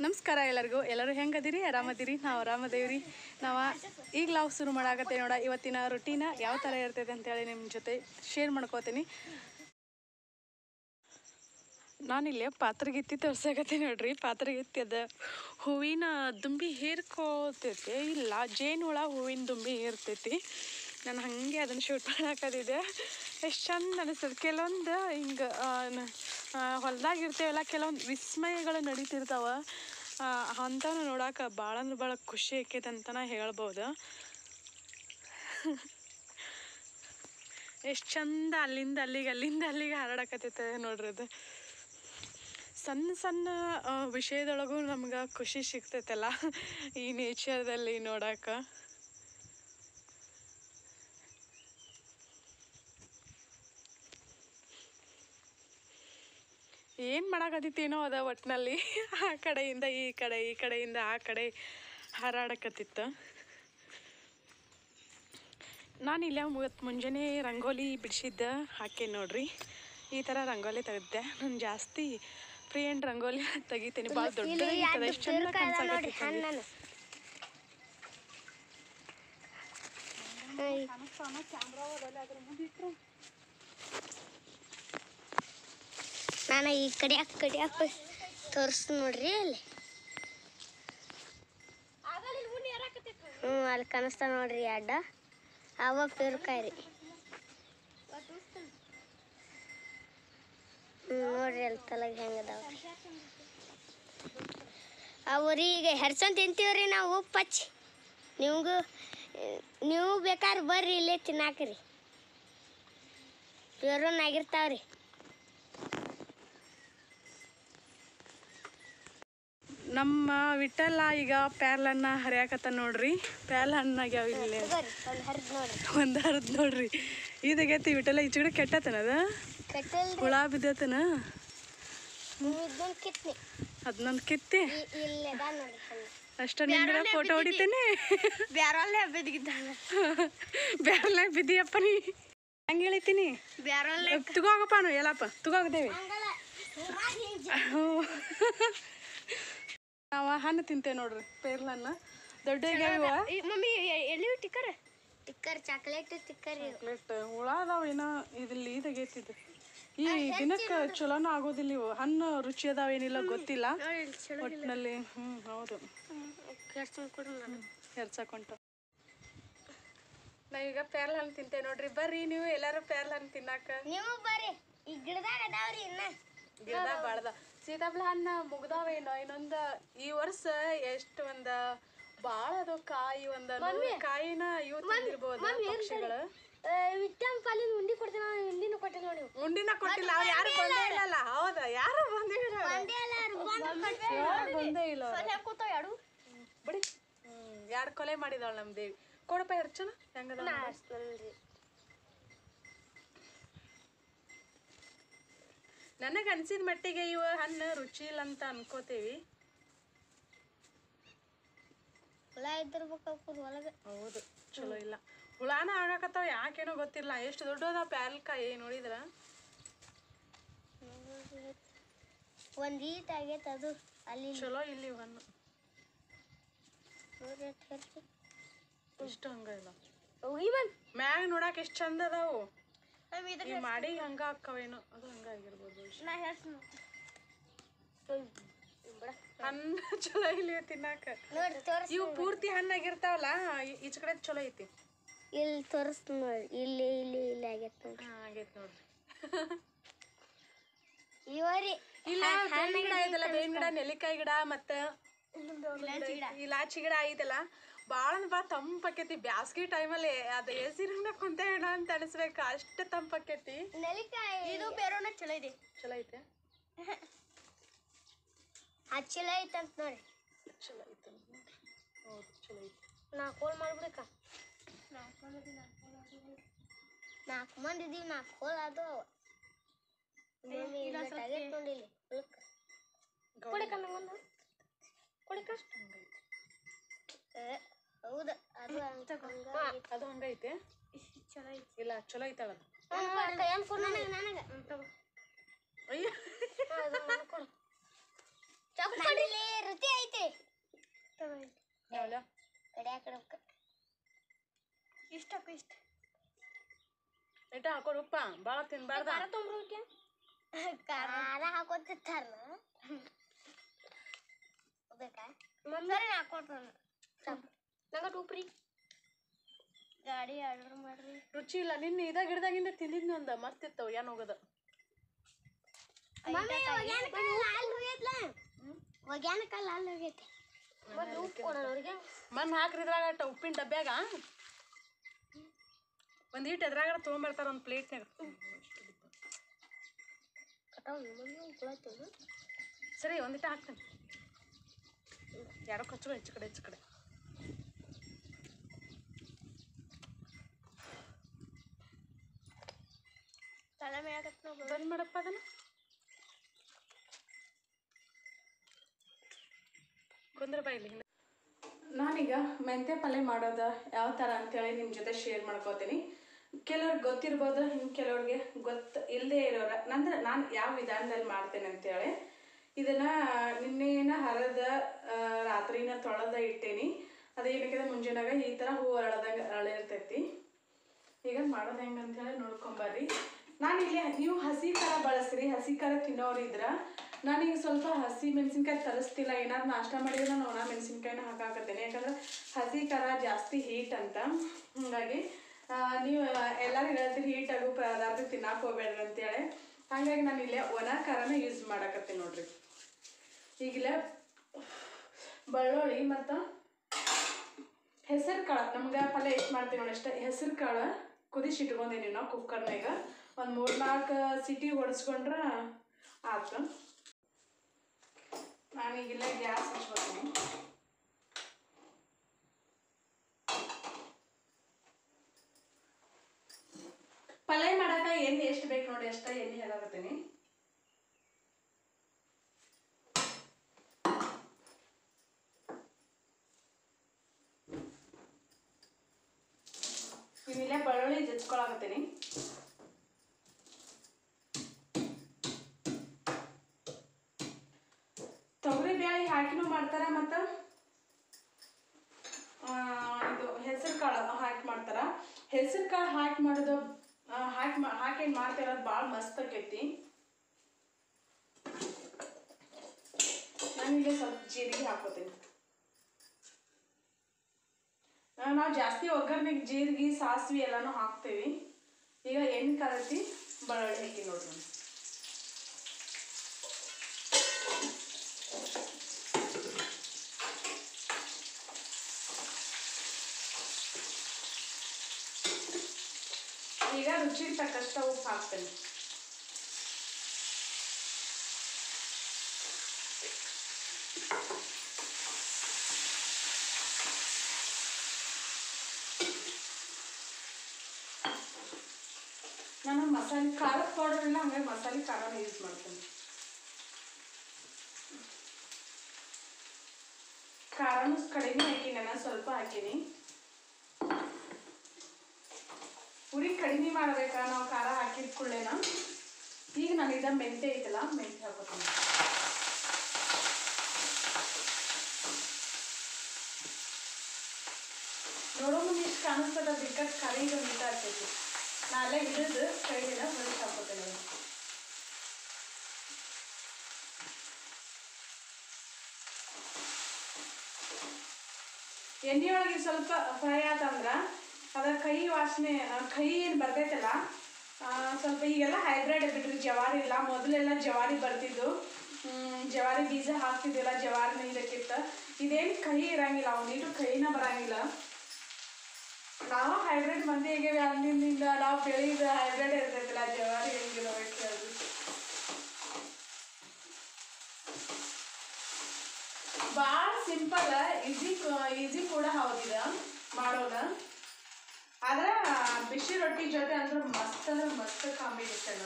ನಮಸ್ಕಾರ ಎಲ್ಲರಿಗೂ ಎಲ್ಲರೂ ಹೆಂಗದಿರಿ ಆರಾಮದಿರಿ ನಾವು ಆರಾಮದೇವ್ರಿ ನಾವು ಈಗ ನಾವು ಶುರು ಮಾಡಾಕತ್ತೆ ನೋಡ ಇವತ್ತಿನ ರೊಟೀನ ಯಾವ ಥರ ಇರ್ತೈತೆ ಅಂತೇಳಿ ನಿಮ್ಮ ಜೊತೆ ಶೇರ್ ಮಾಡ್ಕೋತೀನಿ ನಾನಿಲ್ಲಿ ಪಾತ್ರಗಿತ್ತಿ ತೋರ್ಸಾಕತ್ತಿ ನೋಡ್ರಿ ಪಾತ್ರಗಿತ್ತಿ ಅದ ಹೂವಿನ ದುಂಬಿ ಹೀರ್ಕೋತೈತಿ ಇಲ್ಲ ಜೇನು ಹುಳ ಹೂವಿನ ದುಂಬಿ ಹೀರ್ತೈತಿ ನಾನು ಹಾಗೆ ಅದನ್ನು ಶೂಟ್ ಮಾಡಾಕತ್ತಿದ್ದೆ ಎಷ್ಟು ಚಂದ ಅನಿಸ್ತದೆ ಕೆಲವೊಂದು ಹಿಂಗೆ ಹೊಲ್ದಾಗ ಇರ್ತೇವಲ್ಲ ಕೆಲವೊಂದು ವಿಸ್ಮಯಗಳು ನಡೀತಿರ್ತಾವ ಅಂಥವು ನೋಡಾಕ ಭಾಳ ಅಂದ್ರೆ ಭಾಳ ಖುಷಿ ಆಕೈತೆ ಅಂತನ ಹೇಳ್ಬೋದು ಎಷ್ಟು ಚಂದ ಅಲ್ಲಿಂದ ಅಲ್ಲಿಗೆ ಅಲ್ಲಿಂದ ಅಲ್ಲಿಗೆ ಹಾರಾಡಕತ್ತೈತೆ ನೋಡ್ರಿ ಅದು ಸಣ್ಣ ಸಣ್ಣ ಆ, ವಿಷಯದೊಳಗೂ ನಮ್ಗೆ ಖುಷಿ ಸಿಗ್ತೈತಲ್ಲ ಈ ನೇಚರ್ದಲ್ಲಿ ನೋಡಕ್ಕೆ ಏನು ಮಾಡಾಕತ್ತಿತ್ತೇನೋ ಅದ ಒಟ್ಟಿನಲ್ಲಿ ಆ ಕಡೆಯಿಂದ ಈ ಕಡೆ ಈ ಕಡೆಯಿಂದ ಆ ಕಡೆ ಹಾರಾಡಕತ್ತಿತ್ತು ನಾನು ಇಲ್ಲೇ ಇವತ್ತು ಮುಂಜಾನೆ ರಂಗೋಲಿ ಬಿಡಿಸಿದ್ದ ಹಾಕಿ ನೋಡ್ರಿ ಈ ಥರ ರಂಗೋಲಿ ತೆಗೆದ್ದೆ ನಾನು ಜಾಸ್ತಿ ಫ್ರೀ ಆ್ಯಂಡ್ ರಂಗೋಲಿ ತೆಗಿತೀನಿ ಭಾಳ ದೊಡ್ಡ ಎಷ್ಟು ಚಂದ ಕಾಣ್ಸಾಕತ್ತೈತೆ ಅಲ್ಲಿ. ನಾನು ಈ ಕಡೆ ಆ ಕಡೆ ಹಾಕಿ ತೋರಿಸ್ ನೋಡ್ರಿ ಅಲ್ಲಿ ಹ್ಞೂ ಅಲ್ಲಿ ಕಾಣಿಸ್ತಾ ನೋಡ್ರಿ ಅಡ್ಡ ಅವ ಪೇರ್ಕಾಯಿ ರೀ ಹ್ಞೂ ನೋಡ್ರಿ ಅಲ್ಲಿ ತಲೆಗೆ ಹೆಂಗದಾವ ಅವ್ರಿ ಈಗ ಹೆರ್ಸಂತ ತಿಂತೀವ್ರಿ ನಾವು ಉಪ್ಪು ಹಚ್ಚಿ ನಿಮಗೂ ನೀವು ಬೇಕಾದ್ರೆ ಬರ್ರಿ ಇಲ್ಲೇ ತಿನ್ನಾಕ್ರಿ ಪ್ಯೂರನ್ ಆಗಿರ್ತಾವ್ರಿ ನಮ್ಮ ವಿಠಲ ಈಗ ಪ್ಯಾರ್ಲನ್ನ ಹರಿಯಾಕತ್ತ ನೋಡ್ರಿ ಪ್ಯಾರ್ಲ ಹಣ್ಣಾಗ್ಯಾವ ಇಲ್ಲಿ ಬರ್ರಿ ಒಂದು ಹರಿದು ನೋಡ್ರಿ ಒಂದು ಹರಿದ್ ನೋಡ್ರಿ ಇದಾಗೈತಿ ವಿಠಲ ಈಚೆಗಡೆ ಕೆಟ್ಟತನದ ಕಟ್ಟಲ್ರಿ ಹುಳ ಬಿದ್ದತನ ಇದೊಂದು ಕಿತ್ನಿ ಅದನ್ನೊಂದು ಕಿತ್ತಿ ಇ- ಇಲ್ಲದ ನೋಡಿ ಹಣ್ಣು ಅಷ್ಟ ನಿಂದ್ರೆ ಫೋಟೋ ಹೊಡಿತೇನೆ ಬ್ಯಾರಲ್ಲೇ ಬಿದ್ದಿದ್ದಾನ ಬ್ಯಾರ್ಲ ಬಿದ್ದಿಯಪ್ಪ ನೀ ಹೆಂಗೆ ಹೇಳಿತೀನಿ ಬ್ಯಾರಲ್ಲೇ ತಗೋಗಪ್ಪ ನಾವು ಎಲ್ಲಪ್ಪ ತಗೋಗದೇವಿ ನಾವು ಹಣ್ಣು ತಿಂತೇವೆ ನೋಡ್ರಿ ಪೇರ್ಲನ್ನ ದೊಡ್ಡ ಮಮ್ಮಿ ಎಲ್ಲಿ ಟಿಕ್ಕರ್ ಟಿಕ್ಕರ್ ಚಾಕ್ಲೇಟ್ ಟಿಕ್ಕರ್ ಚಾಕ್ಲೇಟ್ ಹುಳ ಅದಾವ ಏನೋ ಇದಲ್ಲಿ ಇದಾಗೈತಿದ್ದು ಈ ದಿನಕ್ಕೆ ಚಲೋನ ಆಗೋದಿಲ್ಲ ಇವು ಹಣ್ಣು ರುಚಿ ಅದಾವ ಏನಿಲ್ಲ ಗೊತ್ತಿಲ್ಲ ಒಟ್ಟಿನಲ್ಲಿ ಹ್ಞೂ ಹೌದು ಹೆರ್ಸಕೊಂಟ ನಾವೀಗ ಪ್ಯಾರ್ಲ ಹಣ್ಣು ತಿಂತೇವೆ ನೋಡ್ರಿ ಬರ್ರಿ ನೀವು ಎಲ್ಲಾರು ಪ್ಯಾರ್ಲ ಹಣ್ಣು ತಿನ್ನಾಕ ನೀವು ಬರ್ರಿ ಈ ಗಿಡದಾಗ ಅದಾವ್ರಿ ಇನ್ನ ಗಿಡದಾಗ ಬಾಳ್ದ ಸೀತಾಫಲ ಹಣ್ಣ ಮುಗ್ದಾವೇನೋ ಇನ್ನೊಂದ ಈ ವರ್ಷ ಎಷ್ಟು ಒಂದ ಬಾಳ ಅದು ಕಾಯಿ ಒಂದ ನೂರು ಕಾಯಿನ ಇವು ತಿಂದಿರ್ಬೋದು ಪಕ್ಷಿಗಳು ವಿಟ್ಟಂ ಪಾಲಿನ ಉಂಡಿ ಕೊಡ್ತೀನಿ ನಾನು ಉಂಡಿನೂ ಕೊಟ್ಟಿಲ್ಲ ನೋಡಿ ಉಂಡಿನ ಕೊಟ್ಟಿಲ್ಲ ಅವ್ರು ಯಾರು ಬಂದೇ ಇಲ್ಲಲ್ಲ ಹೌದಾ ಯಾರು ಬಂದೇ ಇಲ್ಲ ಯಾರು ಬಂದೇ ಇಲ್ಲ ಅವ್ರು. ಕೂತಾವ ಯಾರು ಬಿಡಿ ಹ್ಮ್ ಯಾರು ಕೊಲೆ ಮಾಡಿದಾಳ ನಮ್ ದೇವಿ ಕೊಡಪ್ಪ ಹೆರ್ಚನ ಹೆಂಗದ ನನಗೆ ಅನ್ಸಿದ ಮಟ್ಟಿಗೆ ಇವ ಹಣ್ಣು ರುಚಿ ಇಲ್ಲ ಅಂತ ಅನ್ಕೋತೀವಿ ಹುಳ ಇದ್ದಿರ್ಬೇಕು ಒಳಗೆ ಹೌದು ಚಲೋ ಇಲ್ಲ ಹುಳಾನ ಆಗಾಕತ್ತಾವ ಯಾಕೇನೋ ಗೊತ್ತಿಲ್ಲ ಎಷ್ಟು ದೊಡ್ಡದ ಪ್ಯಾಲ್ಕಾಯಿ ನೋಡಿದ್ರ ಒಂದ್ ಈಟ್ ಆಗೈತೆ ಅದು ಅಲ್ಲಿ ಚಲೋ ಇಲ್ಲಿ ಇವ್ ಹಣ್ಣು ನೋಡಿ ಎಷ್ಟ್ ಹೇಳ್ತಿ. ಇಷ್ಟು ಹಂಗ ಇಲ್ಲ ಅವ್ ಇವನ್ ಮ್ಯಾಗ ನೋಡಾಕ ಎಷ್ಟ್ ಚಂದ ಅದಾವು ನಮ್ ಇದ್ರ ಈ ಮಾಡಿ ಹಂಗ ಅಕ್ಕವೇನೋ ಅದು ಹಂಗ ಆಗಿರ್ಬೋದು ಬಹುಶಃ. ನಾ ಹೇಳ್ತೀನಿ ಹಣ್ಣು ಚಲೋ ಇಲ್ಲಿ ತಿನ್ನಾಕ ನೋಡಿ ತೋರಿಸ್ ಇವು ಪೂರ್ತಿ ಹಣ್ಣಾಗಿರ್ತಾವಲ್ಲ ಈ- ಈಚೆ ಕಡೆ ಚಲೋ ಐತಿ ಇಲ್ಲಿ ತೋರಿಸ್ತೀನಿ ನೋಡಿ ಇಲ್ಲಿ ಇಲ್ಲಿ ಇಲ್ಲಿ ಆಗೈತೆ ನೋಡಿ ಹಾ ಆಗೈತ್ ನೋಡ್ರಿ ಇವರಿ ಇಲ್ಲ ಬೇವಿನ ಗಿಡ ಐತಲ್ಲ ಬೇವಿನ ಗಿಡ ನೆಲ್ಲಿಕಾಯಿ ಗಿಡ ಮತ್ತ ಇಲಾಚಿ ಗಿಡ ಐತಲ್ಲ ಭಾಳ ಅಂದ್ರೆ ಭಾಳ ತಂಪಾಕೈತಿ ಬ್ಯಾಸ್ಗಿ ಟೈಮಲ್ಲಿ ಅದು ಎ ಸಿ ರೂಮ್ನಾಗ ಕುಂತೇವೇಣ ಅಂತ ಅನಿಸ್ಬೇಕು ಅಷ್ಟು ತಂಪಾಕೈತಿ ನೆಲ್ಲಿಕಾಯಿ ಇದು ಬೇರೋನ ಚಲೋ ಇದೆ ಚಲೋ ಐತೆ ಅದು ಚಲೋ ಐತೆ ಅಂತ ನೋಡಿ ಚಲೋ ಐತೆ ಹೌದು ಚಲೋ ಐತಿ ನಾ ಕೋಲ್ ಮಾಡ್ಬಿಡಕ್ಕ ನಾಲ್ಕು ಮಂದಿ ಇದೀವಿ ನಾಲ್ಕು ಕೋಲ್ ಅದು ಅವ ಮಮ್ಮಿ ಇವತ್ತು ಆಗೈತೆ ನೋಡಿ ಇಲ್ಲಿ ಹೊಲಕ್ಕೆ ಕೊಡಿಕ ನಂಗೊಂದು ಕೊಡಿಕ ಏ, ಹೌದು ಅದು ಹಂಗ ಅದು ಹಂಗೈತೆ ಚಲೋ ಐತಿ ಇಲ್ಲ ಚಲೋ ಐತಳ ಏನು ಕೊಡು ನನಗೆ ನನಗೆ ಅಯ್ಯ ಚಪ್ಪಲಿ ರುಚಿ ಯಾವ್ದ ಕಡೆ ಆ ಕಡೆ ಹೋಗ್ಕ. ಇಷ್ಟ ಇಷ್ಟ ಏಟ ಹಾಕೋರು ಉಪ್ಪ ಭಾಳ ತಿನ್ಬಾರ್ದ ಖಾರ ಹಾಕೋತಿರ್ತಾರ ಬೇಕಾ ಸರಿ ಹಾಕೊಡ್ತಾನ ನಂಗೆ ಉಪ್ರಿ ಗಾಡಿ ಆರ್ಡರ್ ಮಾಡ್ರಿ ರುಚಿ ಇಲ್ಲ ನಿನ್ನೆ ಇದಾಗ ಗಿಡದಾಗಿಂದ ತಿಂದಿದ್ನಿ ಒಂದು ಮಸ್ತ್ ಇತ್ತವು ಏನ್ ಹೋಗದ ಒಗ್ಯಾನ ಕಲ್ಲ ಅಲ್ಲಿ ಹೋಗೈತೆ ಉಪ್ಪು ಕೊಡೋಣ ಅವ್ರಿಗೆ ಮಣ್ಣು ಹಾಕ್ರಿ ಇದ್ರಾಗ ಅಟ್ಟ ಉಪ್ಪಿನ ಡಬ್ಯಾಗ ಒಂದು ಇಟ್ಟು ಎದ್ರಾಗ ತೊಗೊಂಬರ್ತಾರ ಒಂದು ಪ್ಲೇಟ್ನಾಗ ಸರಿ ಒಂದಿಟ್ಟು ಹಾಕ್ತೇನೆ ಯಾರೋ ಕಚ್ಚು ಹೆಚ್ಚು ಕಡೆ ಹೆಚ್ಚು ಕಡೆ ತಲೆ ಮೇಳಕತ್ ನಾವು ಬಂದ್ ಮಾಡಪ್ಪ ಅದನ್ನ ಕುಂದ್ರ ಬಾಯಿಲಿ ನಾನೀಗ ಮೆಂತ್ಯ ಪಲ್ಯ ಮಾಡೋದು ಯಾವ ಥರ ಅಂತೇಳಿ ನಿಮ್ಮ ಜೊತೆ ಶೇರ್ ಮಾಡ್ಕೋತೀನಿ ಕೆಲವ್ರಿಗೆ ಗೊತ್ತಿರ್ಬೋದು ಇನ್ನು ಕೆಲವ್ರಿಗೆ ಗೊತ್ತು ಇಲ್ಲದೆ ಇರೋರ ನಂತರ ನಾನು ಯಾವ ವಿಧಾನದಲ್ಲಿ ಮಾಡ್ತೇನೆ ಅಂತೇಳಿ ಇದನ್ನ ನಿನ್ನೆನ ಹರದ ಆ, ರಾತ್ರಿನ ತೊಳೆದ ಇಟ್ಟೇನಿ ಅದೇನಕ್ಕಿದೆ ಮುಂಜಾನಾಗ ಈ ಥರ ಹೂವು ಅರಳದಂಗೆ ಅರಳಿರ್ತೈತಿ ಈಗ ಮಾಡೋದು ಹೆಂಗೆ ಅಂತೇಳಿ ನೋಡ್ಕೊಂಬರ್ರಿ ನಾನಿಲ್ಲಿ ನೀವು ಹಸಿ ಖಾರ ಬಳಸ್ರಿ ಹಸಿ ಖಾರ ತಿನ್ನೋರು ಇದ್ರ ನಾನೀಗ ಸ್ವಲ್ಪ ಹಸಿ ಮೆಣಸಿನ್ಕಾಯಿ ತರಿಸ್ತಿಲ್ಲ ಏನಾದ್ರು ನಾಷ್ಟ ಮಾಡಿದ್ರೆ ನಾನು ಒಣ ಮೆಣಸಿನ್ಕಾಯಿನ ಹಾಕಾಕತ್ತೇನೆ ಯಾಕಂದ್ರೆ ಹಸಿ ಖಾರ ಜಾಸ್ತಿ ಹೀಟ್ ಅಂತ ಹಾಗಾಗಿ ಆ, ನೀವು ಎಲ್ಲರೂ ಹೇಳ್ತೀರಿ ಹೀಟ್ ಆಗೋ ಪದಾರ್ಥ ತಿನ್ನಕ್ಕೆ ಹೋಗ್ಬೇಡ್ರಿ ಅಂತೇಳಿ ಹಾಗಾಗಿ ನಾನು ಇಲ್ಲೇ ಒಣ ಖಾರನ ಯೂಸ್ ಮಾಡಕತ್ತೀನಿ ನೋಡ್ರಿ ಈಗಿಲ್ಲ ಬೆಳ್ಳುಳ್ಳಿ ಮತ್ತು ಹೆಸರು ಕಾಳು ನಮ್ಗೆ ಪಲ್ಯ ಎಷ್ಟು ಮಾಡ್ತೀವಿ ನೋಡಿ ಅಷ್ಟೇ ಹೆಸರು ಕಾಳು ಕುದಿಸಿ ಇಟ್ಕೊಂಡೇನಿ ನಾವು ಕುಕ್ಕರ್ನಾಗ ಒಂದು ಮೂರು ನಾಲ್ಕು ಸಿಟಿ ಹೊಡೆಸ್ಕೊಂಡ್ರೆ ಆಯ್ತು ನಾನೀಗಿಲ್ಲ ಗ್ಯಾಸ್ ಹಚ್ಕೊತೀನಿ ಪಲ್ಯ ಮಾಡಾಕ ಎಣ್ಣೆ ಎಷ್ಟು ಬೇಕು ನೋಡಿ ಅಷ್ಟೇ ಎಣ್ಣೆ ಹೇಳಾಕತ್ತೀನಿ ಇಲ್ಲೇ ಬೆಳ್ಳುಳ್ಳಿ ಜಜ್ಕೊಳಕತ್ತೀನಿ ತೊಗರಿ ಬೇಳೆ ಹಾಕಿನೂ ಮಾಡ್ತಾರ ಮತ್ತು ಇದು ಹೆಸರು ಕಾಳು ಹಾಕಿ ಮಾಡ್ತಾರ ಹೆಸರು ಕಾಳು ಹಾಕಿ ಮಾಡೋದು ಆ, ಹಾಕಿ ಮಾ ಹಾಕಿ ಮಾಡ್ತಿರೋದು ಭಾಳ ಮಸ್ತ್ ಆಕೈತಿ ನಾನಿಲ್ಲಿ ಸ್ವಲ್ಪ ಜೀರಿಗೆ ಹಾಕೋತೀನಿ ನಾವು ಜಾಸ್ತಿ ಒಗ್ಗರಣೆಗೆ ಜೀರಿಗೆ ಸಾಸಿವೆ ಎಲ್ಲಾನು ಹಾಕ್ತೀವಿ ಈಗ ಎಣ್ಣೆ ಕಲತಿ ಬೆಳ್ಳುಳ್ಳಿ ಹಾಕಿ ನೋಡ್ರಿ ನಾನು. ಈಗ ರುಚಿಗೆ ತಕ್ಕಷ್ಟ ಉಪ್ಪು ಹಾಕ್ತೇನೆ ನಾನು ಮಸಾಲೆ ಖಾರದ ಪೌಡರ್ ಇಲ್ಲ ಹಂಗಾಗಿ ಮಸಾಲೆ ಖಾರನ ಯೂಸ್ ಮಾಡ್ತೇನೆ ಖಾರನು ಕಡಿಮೆ ಹಾಕಿನಿ ನಾನು ಸ್ವಲ್ಪ ಹಾಕೀನಿ ಉರಿ ಕಡಿಮೆ ಮಾಡ್ಬೇಕಾ ನಾವು ಖಾರ ಹಾಕಿದ ಕೂಡಲೇನ ಈಗ ನಾನು ಇದ ಮೆಂತೆ ಐತಲ್ಲ ಮೆಂತೆ ಹಾಕೋತೀನಿ ನೋಡೋ ಮುಂದೆ ಇಷ್ಟು ಕಾಣಿಸ್ತದ ಬಿಕ್ಕಟ್ ಖಾರ ಈಗ ಮಿತ ಆಗ್ತೈತಿ ನಾ ಅಲ್ಲೇ ಹಿಡಿದು ಕೈಲಿನ ಹೊರಗೆ ಹಾಕೋತೇನೆ ಅದನ್ನ. ಎಣ್ಣೆ ಒಳಗೆ ಸ್ವಲ್ಪ ಫ್ರೈ ಆತಂದ್ರೆ ಅದ ಕೈ ವಾಸನೆ ಆ, ಕೈ ಏನು ಬರ್ತೈತಲ್ಲ ಆ, ಸ್ವಲ್ಪ ಈಗೆಲ್ಲ ಹೈಬ್ರಿಡ್ ಬಿಡ್ರಿ ಜವಾರಿ ಇಲ್ಲ ಮೊದಲೆಲ್ಲ ಜವಾರಿ ಬರ್ತಿದ್ದು ಹ್ಮ್, ಜವಾರಿ ಬೀಜ ಹಾಕ್ತಿದ್ದಿಲ್ಲ ಜವಾರಿನ ಇದಕ್ಕಿತ್ತ ಇದೇನು ಕಹಿ ಇರಂಗಿಲ್ಲ ಅವನಿಟ್ಟು ಕಹಿನ ಬರಂಗಿಲ್ಲ ನಾವು ಹೈಬ್ರಿಡ್ ಮಂದಿ ಹೇಗೆ ಅಲ್ಲಿಂದ ನಾವು ಬೆಳೆದ ಹೈಬ್ರಿಡ್ ಇರ್ತೈತಿಲ್ಲ ಜವಾರಿ ಹೆಂಗಿರಬೇಕು ಅದು ಭಾಳ ಸಿಂಪಲ್ ಈಸಿ ಈಸಿ ಕೂಡ ಹೌದಿದ ಮಾಡೋದ ಆದ್ರೆ ಬಿಸಿ ರೊಟ್ಟಿ ಜೊತೆ ಅಂದ್ರೆ ಮಸ್ತ್ ಅಂದ್ರೆ ಮಸ್ತ್ ಕಾಂಬಿನೇಷನ್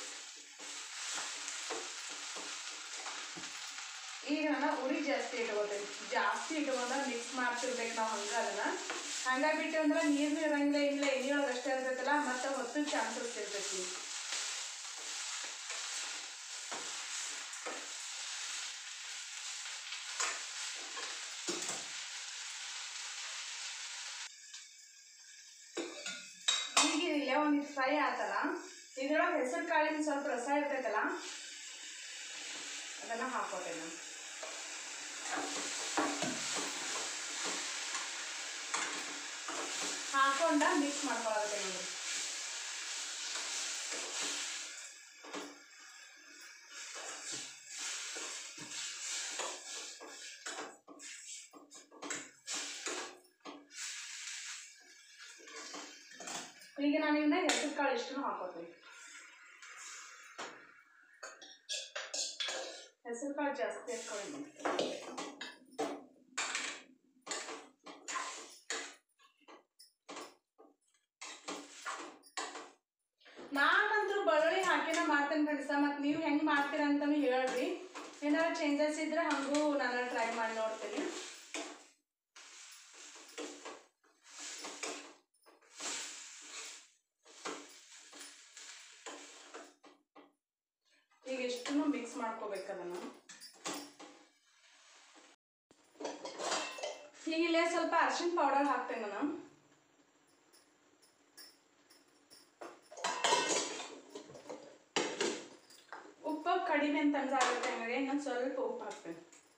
ಈಗ ನಾನು ಉರಿ ಜಾಸ್ತಿ ಇಟ್ಕೋತೇನೆ ಜಾಸ್ತಿ ಇಟ್ಕೊಂಡ್ರೆ ಮಿಕ್ಸ್ ಮಾಡ್ತಿರ್ಬೇಕು ನಾವು ಹಂಗ ಅದನ್ನ ಹಂಗ ಬಿಟ್ಟು ಅಂದ್ರೆ ನೀರ್ನು ಇರಂಗಿಲ್ಲ ಇಲ್ಲ ಎಣ್ಣೆ ಒಳಗೆ ಅಷ್ಟೇ ಇರ್ತೈತಲ್ಲ ಮತ್ತೆ ಹೊತ್ತು ಚಾನ್ಸಸ್ ಇರ್ತೈತಿ ಇದು ಫ್ರೈ ಆತಲ್ಲ ಇದ್ರೊಳಗೆ ಹೆಸರು ಕಾಳಿನ ಸ್ವಲ್ಪ ರಸ ಇರ್ತೈತಲ್ಲ ಅದನ್ನು ಹಾಕೋತೇನೆ ನಾನು ಹಾಕೊಂಡ ಮಿಕ್ಸ್ ಮಾಡ್ಕೊಳ್ಳೋದಕ್ಕೆ ನೋಡಿ ಈಗ ನಾನು ಇವನ್ನ ಹೆಸರು ಕಾಳು ಇಷ್ಟು ಹಾಕೋತೀನಿ ಹೆಸರು ಕಾಳು ಜಾಸ್ತಿ ಹಾಕೊಳ್ಳಿ ನಾನಂತೂ ಬೆಳ್ಳುಳ್ಳಿ ಹಾಕಿನ ಮಾಡ್ತೇನೆ ಫ್ರೆಂಡ್ಸ ಮತ್ತು ನೀವು ಹೆಂಗೆ ಮಾಡ್ತೀರ ಅಂತಲೂ ಹೇಳ್ರಿ ಏನಾದ್ರು ಚೇಂಜಸ್ ಇದ್ರೆ ಹಂಗೂ ನಾನು ಟ್ರೈ ಮಾಡಿ ನೋಡ್ತೀನಿ ಈಗ ಇಷ್ಟನ್ನು ಮಿಕ್ಸ್ ಮಾಡ್ಕೋಬೇಕು ಅದನ್ನು ಈಗ ಇಲ್ಲೇ ಸ್ವಲ್ಪ ಅರ್ಶಿಣ ಪೌಡರ್ ಹಾಕ್ತೇನೆ ನಾನು ಉಪ್ಪು ಕಡಿಮೆ ಅಂತ ಅನ್ಸಾಗುತ್ತೆ ಹಂಗಾಗಿ ನಾನು ಸ್ವಲ್ಪ ಉಪ್ಪು ಹಾಕ್ತೇನೆ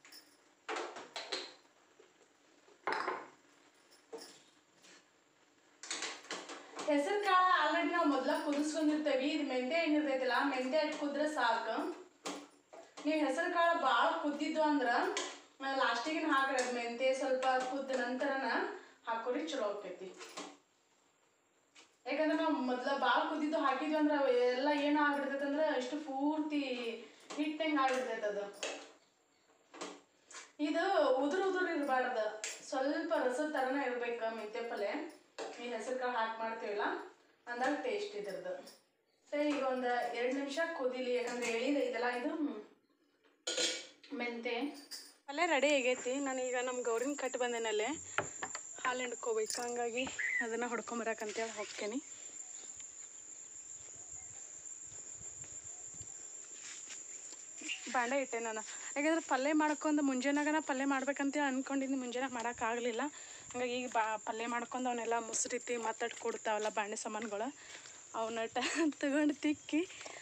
ಹೆಸರು ಕಾಳು ಆಲ್ರೆಡಿ ನಾವು ಮೊದಲ ಕುದಿಸ್ಕೊಂಡಿರ್ತೇವೆ ಇದು ಮೆಂತೆ ಏನಿರ್ತೈತಿಲ್ಲ ಮೆಂತೆ ಇಟ್ಟು ಕುದ್ರೆ ಸಾಕು ನೀವು ಹೆಸರು ಕಾಳು ಭಾಳ ಕುದ್ದಿದ್ದು ಅಂದ್ರೆ ಲಾಸ್ಟಿಗೆ ಹಾಕ್ರಿ ಅದು ಮೆಂತೆ ಸ್ವಲ್ಪ ಕುದ್ದ ನಂತರನ ಹಾಕೊರಿ ಚಲೋ ಆಕೈತಿ ಯಾಕಂದ್ರೆ ನಾವು ಮೊದ್ಲ ಭಾಳ ಕುದ್ದಿದ್ದು ಹಾಕಿದ್ವಿ ಅಂದ್ರೆ ಅವು ಎಲ್ಲ ಏನು ಆಗ್ಬಿಡ್ತೈತೆ ಅಂದ್ರೆ ಇಷ್ಟು ಪೂರ್ತಿ ಹಿಟ್ಟಂಗೆ ಆಗ್ಬಿಡ್ತೈತೆ ಅದು ಇದು ಉದುರು ಉದುರು ಇರಬಾರ್ದು ಸ್ವಲ್ಪ ರಸದ ಥರನೇ ಇರ್ಬೇಕು ಮೆಂತ್ಯ ಪಲ್ಯ ಈ ಹೆಸರು ಕಾಳು ಹಾಕಿ ಮಾಡ್ತೀವಲ್ಲ ಅಂದಾಗ ಟೇಸ್ಟ್ ಇದ್ರದ್ದು ಸೊ ಈಗ ಒಂದು ಎರಡು ನಿಮಿಷ ಕುದಿಲಿ ಯಾಕಂದ್ರೆ ಎಳಿದ ಇದೆಲ್ಲ ಇದು ಮೆಂತೆ ಅಲ್ಲೇ ರೆಡಿ ಆಗೈತಿ ನಾನೀಗ ನಮ್ಮ ಗೌರಿನ ಕಟ್ಟು ಬಂದೇನಲ್ಲೇ ಹಾಲು ಹಿಂಡ್ಕೋಬೇಕು ಹಂಗಾಗಿ ಅದನ್ನು ಹೊಡ್ಕೊಂಬರಕ್ಕಂತೇಳಿ ಹೋಗ್ತೇನೆ ಬಾಂಡೆ ಇಟ್ಟೆ ನಾನು ಯಾಕಂದ್ರೆ ಪಲ್ಯ ಮಾಡ್ಕೊಂಡು ಮುಂಜಾನಾಗನ ಪಲ್ಯ ಮಾಡ್ಬೇಕಂತೇಳಿ ಅನ್ಕೊಂಡಿದ್ದು ಮುಂಜಾನೆ ಮಾಡೋಕ್ಕಾಗಲಿಲ್ಲ ಹಂಗಾಗಿ ಈಗ ಬಾ ಪಲ್ಯ ಮಾಡ್ಕೊಂಡು ಅವನ್ನೆಲ್ಲ ಮುಸ್ರಿತಿ ಮಾತಾಡಿ ಕೊಡ್ತಾವಲ್ಲ ಬಾಂಡೆ ಸಾಮಾನುಗಳು ಅವನ್ನ ತಗೊಂಡು ತಿಕ್ಕಿ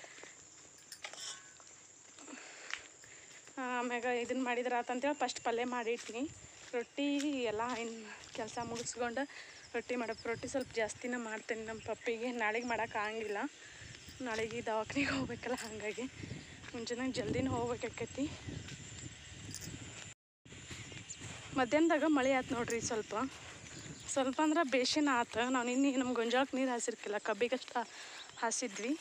ಆಮ್ಯಾಗ ಇದನ್ನು ಮಾಡಿದ್ರೆ ಆತಂತೇಳಿ ಫಸ್ಟ್ ಪಲ್ಯ ಮಾಡಿಟ್ನಿ ರೊಟ್ಟಿ ಎಲ್ಲ ಇನ್ನು ಕೆಲಸ ಮುಗಿಸ್ಕೊಂಡು ರೊಟ್ಟಿ ಮಾಡಕ್ಕೆ ರೊಟ್ಟಿ ಸ್ವಲ್ಪ ಜಾಸ್ತಿನೇ ಮಾಡ್ತೇನೆ ನಮ್ಮ ಪಪ್ಪಿಗೆ ನಾಳೆಗೆ ಮಾಡೋಕೆ ಆಗಂಗಿಲ್ಲ ನಾಳೆಗೆ ದವಾಖಾನೆಗೆ ಹೋಗ್ಬೇಕಲ್ಲ ಹಾಗಾಗಿ ಮುಂಜಾನೆ ಜಲ್ದಿನ ಹೋಗ್ಬೇಕಾಕೈತಿ ಮಧ್ಯಾಹ್ನದಾಗ ಮಳೆ ಆಯ್ತು ನೋಡ್ರಿ ಸ್ವಲ್ಪ ಸ್ವಲ್ಪ ಅಂದ್ರೆ ಬೇಷಿನ ಆತು ನಾವು ನಿನ್ನೆ ನಮ್ಮ ಗೊಂಜಾಳಕ್ಕೆ ನೀರು ಹಾಸಿರ್ಕಿಲ್ಲ ಕಬ್ಬಿಗಷ್ಟ ಹಾಸಿದ್ವಿ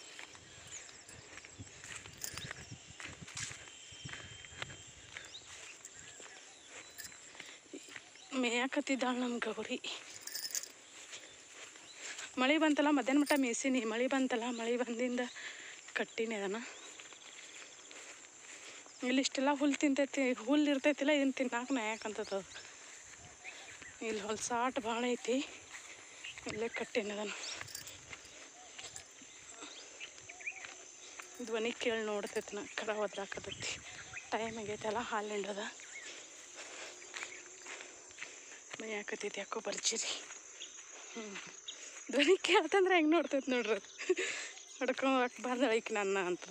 ಮೇಯಾಕತ್ತಿದ್ದಾಳೆ ನಮ್ಮ ಗೌರಿ ಮಳೆ ಬಂತಲ್ಲ ಮಧ್ಯಾಹ್ನ ಮಟ್ಟ ಮೇಸಿನಿ ಮಳೆ ಬಂತಲ್ಲ ಮಳೆ ಬಂದಿಂದ ಕಟ್ಟಿನಿ ಅದನ್ನು ಇಲ್ಲಿ ಇಷ್ಟೆಲ್ಲ ಹುಲ್ಲು ತಿಂತೈತಿ ಹುಲ್ಲು ಇರ್ತೈತಿಲ್ಲ ಇದನ್ನು ತಿನ್ನಾಕ ಮೇಯಾಕಂತದ ಇಲ್ಲಿ ಹೊಲ್ಸಾಟ ಭಾಳ ಐತಿ ಇಲ್ಲೇ ಕಟ್ಟೀನಿ ಅದನ್ನು ಧ್ವನಿ ಕೇಳಿ ನೋಡ್ತೈತಿ ನಾ ಕಡ ಒದ್ರಾಕತೈತಿ ಟೈಮ್ ಆಗೈತಲ್ಲ ಹಾಲು ಹಿಂಡೋದ ಮೇಯಾಕತೈತಿ ಯಾಕೋ ಬರ್ಜಿರಿ ಹ್ಞೂ ಧ್ವನಿ ಕೇಳ್ತಂದ್ರೆ ಹೆಂಗೆ ನೋಡ್ತೈತಿ ನೋಡ್ರಿ ಅದು ಹೊಡ್ಕೊಂಡು ಹಾಕ್ಬಾರ್ದು ಐಕ್ ನನ್ನ ಅಂತ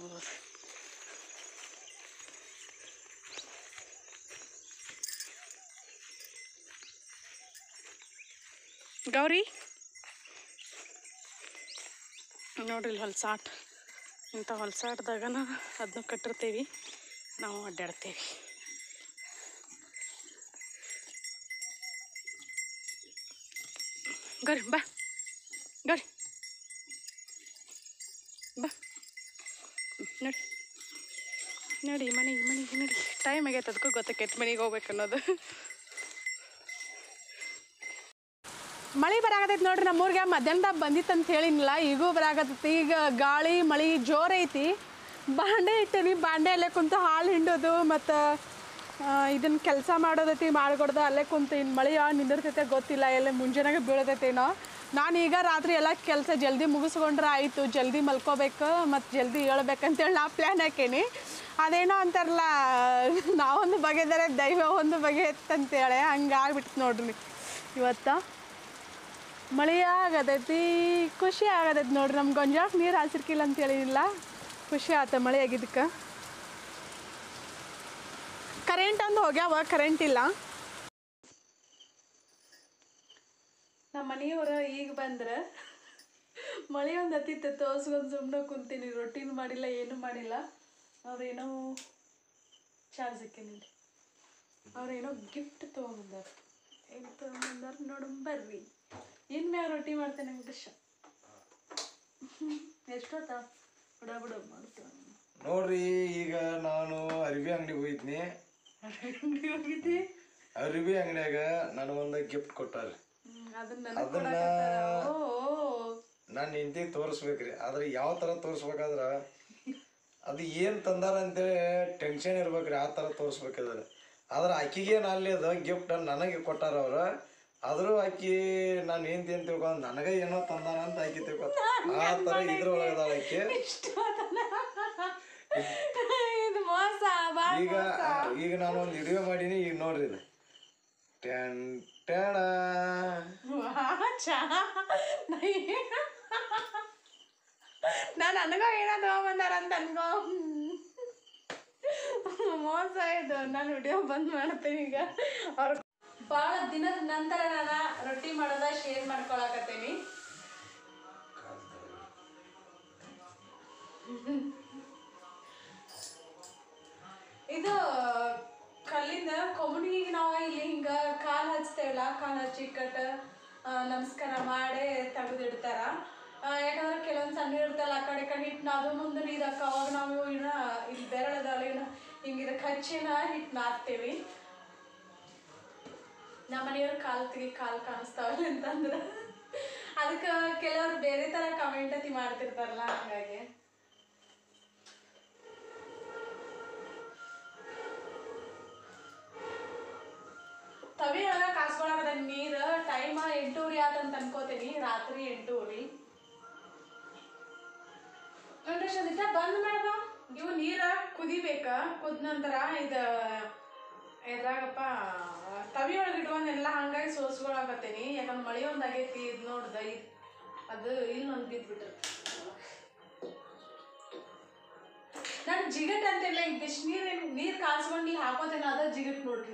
ಗೌರಿ ನೋಡ್ರಿ ಇಲ್ಲಿ ಹೊಲ್ಸಾಟ್ ಇಂಥ ಹೊಲ್ಸಾಟ್ದಾಗನ ಅದನ್ನ ಕಟ್ಟಿರ್ತೀವಿ ನಾವು ಅಡ್ಡಾಡ್ತೇವೆ ಗೌರಿ ಬಾ ಗೌರಿ ಬಾ ನೋಡಿ ನೋಡಿ ಮನೆಗೆ ಮನೆಗೆ ನೋಡಿ ಟೈಮ್ ಆಗೈತೆ ಅದಕ್ಕೂ ಗೊತ್ತಾಕೈತೆ ಮನೆಗೆ ಹೋಗ್ಬೇಕು ಅನ್ನೋದು ಮಳೆ ಬರಾಕತೈತಿ ನೋಡ್ರಿ ನಮ್ಮೂರಿಗೆ ಮಧ್ಯಾಹ್ನದಾಗ ಬಂದಿತ್ತು ಅಂತ ಹೇಳಿನಿಲ್ಲ ಈಗೂ ಬರಾಕತೈತಿ ಈಗ ಗಾಳಿ ಮಳೆ ಜೋರ್ ಐತಿ ಬಾಂಡೆ ಇಟ್ಟೀನಿ ಬಾಂಡೆ ಅಲ್ಲೇ ಕುಂತು ಹಾಲು ಹಿಂಡೋದು ಮತ್ತು ಇದನ್ನ ಕೆಲಸ ಮಾಡೋದೈತಿ ಮಾಡ್ಕೊಡ್ದು ಅಲ್ಲೇ ಕುಂತು ಇನ್ನು ಮಳೆ ಯಾವ ನಿಂದಿರ್ತೈತೆ ಗೊತ್ತಿಲ್ಲ ಎಲ್ಲ ಮುಂಜಾನಾಗೆ ಬೀಳತೈತೇನೋ ನಾನು ಈಗ ರಾತ್ರಿ ಎಲ್ಲ ಕೆಲಸ ಜಲ್ದಿ ಮುಗಿಸ್ಕೊಂಡ್ರೆ ಆಯಿತು ಜಲ್ದಿ ಮಲ್ಕೋಬೇಕು ಮತ್ತು ಜಲ್ದಿ ಹೇಳ್ಬೇಕಂತೇಳಿ ನಾ ಪ್ಲ್ಯಾನ್ ಹಾಕೀನಿ ಅದೇನೋ ಅಂತಾರಲ್ಲ ನಾವೊಂದು ಬಗೆದರೆ ದೈವ ಒಂದು ಬಗೆ ಅಂತೇಳಿ ಹಂಗೆ ಆಗ್ಬಿಟ್ಟು ನೋಡ್ರಿ ಇವತ್ತು ಮಳೆ ಆಗತೈತಿ ಖುಷಿ ಆಗತೈತಿ ನೋಡ್ರಿ ನಮ್ಗೆ ಗೊಂಜಾಳಕ್ಕೆ ನೀರು ಹಾಸಿರ್ಕಿಲ್ಲ ಅಂತ ಹೇಳಿಲ್ಲ ಖುಷಿ ಆತ ಮಳೆ ಆಗಿದ್ದಕ್ಕೆ ಕರೆಂಟ್ ಅಂದು ಹೋಗ್ಯಾವ ಕರೆಂಟ್ ಇಲ್ಲ ನಮ್ಮ ಮನೆಯವ್ರು ಈಗ ಬಂದ್ರೆ ಮಳೆ ಒಂದು ಹತ್ತಿತ್ತು ತೋರ್ಸ್ಕೊಂಡು ಸುಮ್ಮನೆ ಕುಂತೀನಿ ರೊಟ್ಟಿನೂ ಮಾಡಿಲ್ಲ ಏನೂ ಮಾಡಿಲ್ಲ ಅವ್ರೇನೋ ಚಾರ್ಜ್ ಸಿಕ್ಕೇನಿ ಅವ್ರೇನೋ ಗಿಫ್ಟ್ ತೊಗೊಂಬಂದಾರ ಏನು ತೊಗೊಂಬಂದಾರ ನೋಡು ಬರ್ರಿ ಇನ್ನು ಮ್ಯಾಗ ರೊಟ್ಟಿ ಮಾಡ್ತೇನೆ ಉದ್ದೇಶ ಎಷ್ಟೊತ್ತ ಬಿಡ ಬಿಡು ಮಾಡ್ತೇವೆ ನೋಡ್ರಿ ಈಗ ನಾನು ಅರಿವಿ ಅಂಗಡಿಗೆ ಹೋಗಿದ್ನಿ ಹೋಗಿದ್ದಿ ಅರಿವಿ ಅಂಗಡಿಯಾಗ ನನಗೊಂದು ಗಿಫ್ಟ್ ಕೊಟ್ಟಾರ ಅದನ್ನ ಅದನ್ನ ಓ ನಾನು ಹೆಂಡತಿ ತೋರಿಸ್ಬೇಕ್ರಿ ಆದ್ರೆ ಯಾವ ಥರ ತೋರಿಸ್ಬೇಕಾದ್ರ ಅದು ಏನು ತಂದಾರ ಅಂತೇಳಿ ಟೆನ್ಷನ್ ಇರ್ಬೇಕ್ರಿ ಆ ಥರ ತೋರಿಸ್ಬೇಕಾದ್ರೆ ಆದ್ರೆ ಆಕಿಗೆ ಅಲ್ಲಿ ಅದು ಗಿಫ್ಟ್ ನನಗೆ ಕೊಟ್ಟಾರ ಅವ್ರು ಆದರೂ ಆಕಿ ನಾನು ಹೆಂಡತಿ ಅಂತ ತಿಳ್ಕೊಂಡು ನನಗೆ ಏನೋ ತಂದಾನ ಅಂತ ಆಕಿ ತಿಳ್ಕೊ ಆ ಥರ ಇದ್ರೊಳಗೆ ಅದಾಳ ಆಕಿ ಇದು ಮೋಸ ಬಾ ಈಗ ಈಗ ನಾನು ಒಂದು ವಿಡಿಯೋ ಮಾಡೀನಿ ಈಗ ನೋಡ್ರಿ ಇದು ಟ್ಯಾನ್ ಟ್ಯಾಣ ನಾನು ನನಗೋ ಏನೋ ತಗೊಂಬಂದಾರ ಅಂತ ಅನ್ಕೋ ಮೋಸ ಇದು ನಾನು ವಿಡಿಯೋ ಬಂದ್ ಮಾಡ್ತೀನಿ ಈಗ ಅವ್ರ ಭಾಳ ದಿನದ ನಂತರ ನಾನು ರೊಟ್ಟಿ ಮಾಡೋದ ಶೇರ್ ಮಾಡ್ಕೊಳಕತ್ತೀನಿ ಇದು ಕಲ್ಲಿಂದ ಕೊಬ್ಬನಿಗೆ ನಾವು ಇಲ್ಲಿ ಹಿಂಗ ಕಾಲು ಹಚ್ತೇವಲ್ಲ ಕಾಲು ಹಚ್ಚಿ ಕಟ್ಟ ಆ, ನಮಸ್ಕಾರ ಮಾಡಿ ತೆಗೆದಿಡ್ತಾರ ಯಾಕಂದ್ರೆ ಕೆಲವೊಂದು ಸಣ್ಣ ಇರ್ತಲ್ಲ ಆ ಕಡೆ ಈ ಕಡೆ ಹಿಟ್ಟು ನಾದು ಮುಂದೆ ನೀರಕ್ಕ ಅವಾಗ ನಾವು ಇನ್ನ ಇಲ್ಲಿ ಬೆರಳದಲ್ಲ ಇನ್ನ ಹಿಂಗೆ ಇದಕ್ಕೆ ಹಚ್ಚಿನ ಹಿಟ್ಟು ನಾದ್ತೇವಿ ನಮ್ಮ ಮನೆಯವ್ರ ಕಾಲು ತೆಗಿ ಕಾಲು ಕಾಣಿಸ್ತಾವಲ್ಲ ಅಂತಂದ್ರೆ ಅದಕ್ಕೆ ಕೆಲವ್ರು ಬೇರೆ ಥರ ಕಮೆಂಟ್ ಅತಿ ಮಾಡ್ತಿರ್ತಾರಲ್ಲ ಹಂಗಾಗಿ ತವಿ ಒಳಗ ಕಾಸ್ಕೊಳಕದ ನೀರು ಟೈಮ್ ಎಂಟೂರಿ ಆತಂತ ಅನ್ಕೋತೀನಿ ರಾತ್ರಿ ಎಂಟೂರಿ ಇಷ್ಟ ಬಂದ್ ಮಾಡ್ಬ ಇವು ನೀರ ಕುದಿಬೇಕ ಕುದ ನಂತರ ಇದು ಎದ್ರಾಗಪ್ಪ ತವಿ ಒಳಗೆ ಇಟ್ಕೊಂಡೆಲ್ಲ ಹಂಗಾಗಿ ಸೋಸ್ಕೊಳಕತ್ತೀನಿ ಯಾಕಂದ್ರೆ ಮಳೆ ಒಂದು ಆಗೈತಿ ಇದು ನೋಡ್ದ ಇದು ಅದು ಇಲ್ಲೊಂದು ಬಿದ್ದುಬಿಟ್ರೆ ನಾನು ಜಿಗಟ್ ಅಂತಿಲ್ಲ ಈಗ ಬಿಸಿನೀರು ನೀರು ಕಾಸ್ಕೊಂಡು ಇಲ್ಲಿ ಹಾಕೋತೇನೆ ಅದ ಜಿಗಟ್ ನೋಡ್ರಿ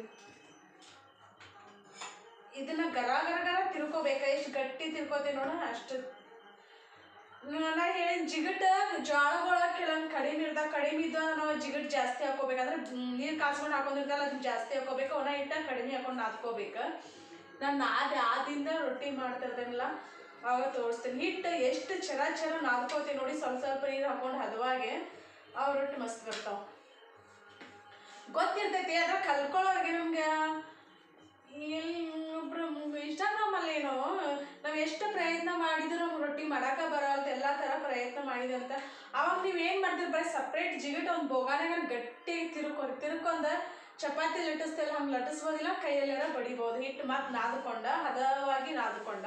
ಇದನ್ನ ಗರ ಗರ ಗರ ತಿರ್ಕೋಬೇಕ ಎಷ್ಟು ಗಟ್ಟಿ ತಿರ್ಕೋತೆ ನೋಡ ಅಷ್ಟು ನಾ ಹೇಳಿದ ಜಿಗಟ್ ಜೋಳಗಳ ಕೆಲವೊಂದು ಕಡಿಮೆ ಇರ್ತಾವ ಕಡಿಮೆ ಇದ್ದ ನಾವು ಜಿಗಟ್ ಜಾಸ್ತಿ ಹಾಕೋಬೇಕಂದ್ರೆ ನೀರು ಕಾಸ್ಕೊಂಡು ಹಾಕೊಂಡಿರ್ತಾರಲ್ಲ ಅದನ್ನ ಜಾಸ್ತಿ ಹಾಕೋಬೇಕು ಅವನ್ನ ಇಟ್ಟ ಕಡಿಮೆ ಹಾಕೊಂಡು ನಾದ್ಕೋಬೇಕು ನಾನು ನಾದಿ ಆದಿಂದ ರೊಟ್ಟಿ ಮಾಡ್ತಿರ್ತೇನಲ್ಲ ಅವಾಗ ತೋರಿಸ್ತೀನಿ ಹಿಟ್ಟು ಎಷ್ಟು ಚರ ಚರ ನಾದ್ಕೋತೀನಿ ನೋಡಿ ಸ್ವಲ್ಪ ಸ್ವಲ್ಪ ನೀರು ಹಾಕೊಂಡು ಹದವಾಗೆ ಅವು ರೊಟ್ಟಿ ಮಸ್ತ್ ಬರ್ತಾವ ಗೊತ್ತಿರ್ತೈತಿ ಅದ್ರ ಕಲ್ಕೊಳ್ಳೋರ್ಗೆ ನಮ್ಗೆ ಎಲ್ಲಿ ಒಬ್ರು ಇನ್ಸ್ಟಾಗ್ರಾಮ್ ಅಲ್ಲಿ ಏನೋ ನಾವು ಎಷ್ಟು ಪ್ರಯತ್ನ ಮಾಡಿದ್ರು ನಮ್ಗೆ ರೊಟ್ಟಿ ಮಾಡಾಕ ಬರಲ್ತ ಎಲ್ಲ ಥರ ಪ್ರಯತ್ನ ಮಾಡಿದ್ವಿ ಅಂತ ಅವಾಗ ನೀವು ಏನು ಮಾಡ್ತೀರಿ ಬರೀ ಸಪ್ರೇಟ್ ಜಿಗಿಟ್ ಒಂದು ಬೋಗಾನಾಗ ಗಟ್ಟಿ ತಿರ್ಕೊ ತಿರ್ಕೊಂಡ ಚಪಾತಿ ಲಟ್ಟಿಸ್ತಿಲ್ಲ ಹಂಗೆ ಲಟ್ಟಿಸ್ಬೋದಿಲ್ಲ ಕೈಯಲ್ಲೆಲ್ಲ ಬಡಿಬೋದು ಹಿಟ್ಟು ಮತ್ತೆ ನಾದ್ಕೊಂಡ ಹದವಾಗಿ ನಾದ್ಕೊಂಡ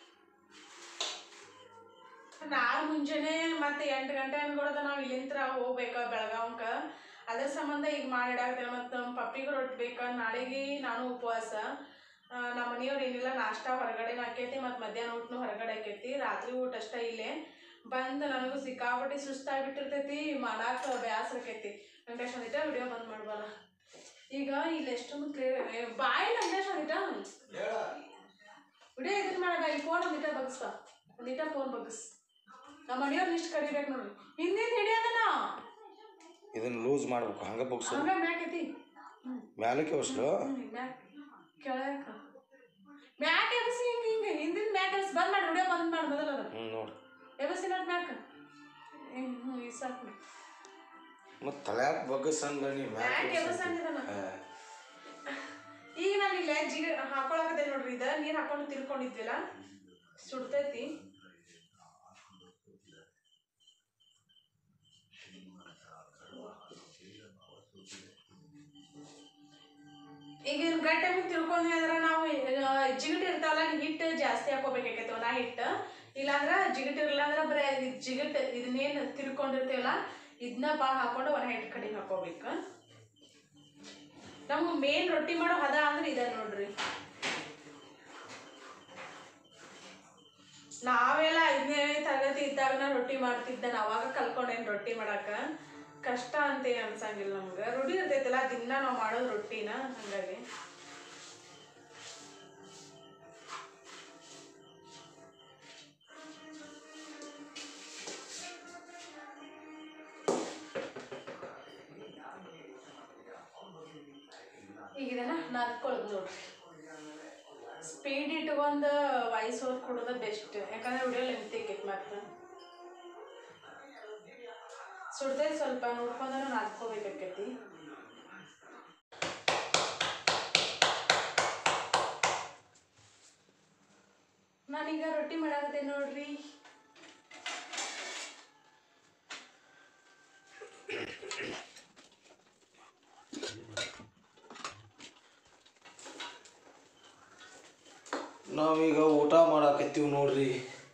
ನಾಳೆ ಮುಂಜಾನೆ ಮತ್ತೆ ಎಂಟು ಗಂಟೆ ಅನ್ಕೊಡೋದ ನಾವು ಇಲ್ಲಿಂತ್ರ ಹೋಗ್ಬೇಕ ಬೆಳಗಾವ್ಕ ಅದ್ರ ಸಂಬಂಧ ಈಗ ಮಾಡಿಡಾಕ್ತೇವೆ ಮತ್ತು ನಮ್ಮ ಪಪ್ಪಿಗೆ ರೊಟ್ಟಿ ಬೇಕ ನಾಳೆಗೆ ನಾನು ಉಪವಾಸ ಆ, ನಮ್ಮ ಮನೆಯವ್ರು ಏನಿಲ್ಲ ನಾಷ್ಟ ಹೊರಗಡೆ ಆಕೈತಿ ಮತ್ತು ಮಧ್ಯಾಹ್ನ ಊಟನೂ ಹೊರಗಡೆ ಆಕೈತಿ ರಾತ್ರಿ ಊಟ ಅಷ್ಟ ಇಲ್ಲೇ ಬಂದು ನನಗೂ ಸಿಕ್ಕಾಪಟ್ಟಿ ಸುಸ್ತಾಗ್ಬಿಟ್ಟಿರ್ತೈತಿ ಮಾಡಾಕ ಬ್ಯಾಸರ ಆಕೈತಿ ವೆಂಕಟೇಶ್ ಒಂದಿಟ ವಿಡಿಯೋ ಬಂದ್ ಮಾಡ್ಬಾರ ಈಗ ಇಲ್ಲಿ ಎಷ್ಟೊಂದು ಕ್ಲಿಯರ್ ಬಾಯಿ ವೆಂಕಟೇಶ್ ಒಂದಿಟ ವಿಡಿಯೋ ಇದನ್ನ ಮಾಡಾಕ ಈ ಫೋನ್ ಒಂದಿಟ ಬಗ್ಸ್ತ ಒಂದಿಟ ಫೋನ್ ಬಗ್ಸ್ ನಮ್ಮ ಮನೆಯವ್ರು ಲಿಸ್ಟ್ ಕರಿಬೇಕು ನೋಡ್ರಿ ಹಿಂದಿಂದ ಹಿಡಿಯೋದನ್ನ ಇದನ್ನ ಲೂಸ್ ಮಾಡ್ಬೇಕು ಹಂಗ ಬಗ್ಸು ಹಂಗ ಮ್ಯಾಕ್ ಐತಿ ಮ್ಯಾಲಕ್ಕೆ ಹೊಸ್ಲು ಹ್ಮ್, ಮ್ಯಾಕ್ ಕೆಳಕ ಮ್ಯಾಕ್ ಎಬಸಿ ಹಿಂಗ ಹಿಂಗ ಹಿಂದಿನ ಮ್ಯಾಕ್ ಎಬಸಿ ಬಂದ್ ಮಾಡಿ ವಿಡಿಯೋ ಬಂದ್ ಮಾಡಿ ಮೊದಲ ಅದ ಹ್ಞೂ ನೋಡಿ ಎಬಸಿ ನೋಡಿ ಮ್ಯಾಕ್ ಹ್ಞೂ ಈ ಸಾಕು ಮತ್ತು ತಳ್ಯಾಕ ಬಗ್ಗಸ್ ಅಂದ ನೀ ಮ್ಯಾಕ್ ಎಬಸಿ ಅಂದಿದ್ದಾನ ಈಗ ನಾನು ಇಲ್ಲ ಜಿಗ ಹಾಕೊಳಕತ್ತೆ ನೋಡ್ರಿ ಇದ ನೀರ್ ಹಾಕೊಂಡು ತಿರ್ಕೊಂಡಿದ್ವಿಲ್ಲ ಸುಡ್ತೈತಿ ಈಗ ಇದ್ರ ಗಟ್ಟಿ ಆಗಿ ತಿಳ್ಕೊಂಡ್ವಿ ಅಂದ್ರೆ ನಾವು ಆ, ಜಿಗಟ್ ಇರ್ತಾವಲ್ಲ ಹಿಟ್ಟು ಜಾಸ್ತಿ ಹಾಕೋಬೇಕಾಕೈತೆ ಒಣ ಹಿಟ್ಟು ಇಲ್ಲಾಂದ್ರೆ ಜಿಗಟ್ ಇರಲ್ಲ ಅಂದ್ರೆ ಬರೀ ಇದ್ ಜಿಗಟ್ ಇದನ್ನೇನು ತಿರ್ಕೊಂಡಿರ್ತೀವಲ್ಲ ಇದನ್ನ ಭಾಳ ಹಾಕೊಂಡು ಒಣ ಹಿಟ್ಟು ಕಡಿಮೆ ಹಾಕೋಬೇಕು ನಮ್ಗೆ ಮೇನ್ ರೊಟ್ಟಿ ಮಾಡೋ ಹದ ಅಂದ್ರೆ ಇದೆ ನೋಡ್ರಿ ಇದ್ದಾಗ ನಾ ರೊಟ್ಟಿ ಮಾಡ್ತಿದ್ದೆ ನಾ ಅವಾಗ ಕಲ್ಕೊಂಡೇನ್ ರೊಟ್ಟಿ ಮಾಡಾಕ ಕಷ್ಟ ಅಂತ ಏನ್ ಅನ್ಸಂಗಿಲ್ಲ ನಮ್ಗೆ ರೂಢಿ ಇರ್ತೈತಲ್ಲ ದಿನ ನಾವು ಮಾಡೋದು ರೊಟ್ಟಿನ ಹಂಗಾಗಿ ಈಗ ಇದನ್ನ ನಾದ್ಕೊಳ್ದು ನೋಡ್ರಿ ಸ್ಪೀಡ್ ಇಟ್ಕೊಂಡ್ ವಾಯ್ಸ್ ಓವರ್ ಕೊಡೋದ ಬೆಸ್ಟ್ ಯಾಕಂದ್ರೆ ವಿಡಿಯೋ ಲೆಂತ್ ಆಕೈತಿ ಮತ್ತೆ ಸುಡ್ದೆ ಸ್ವಲ್ಪ ನೋಡ್ಕೊಂಡ್ರೆ ನಾದ್ಕೋಬೇಕಾಕೈತಿ ನಾನೀಗ ರೊಟ್ಟಿ ಮಾಡಾಕತ್ತೆ ನೋಡ್ರಿ ನಾವೀಗ ಊಟ ಮಾಡಾಕತ್ತೀವಿ ನೋಡ್ರಿ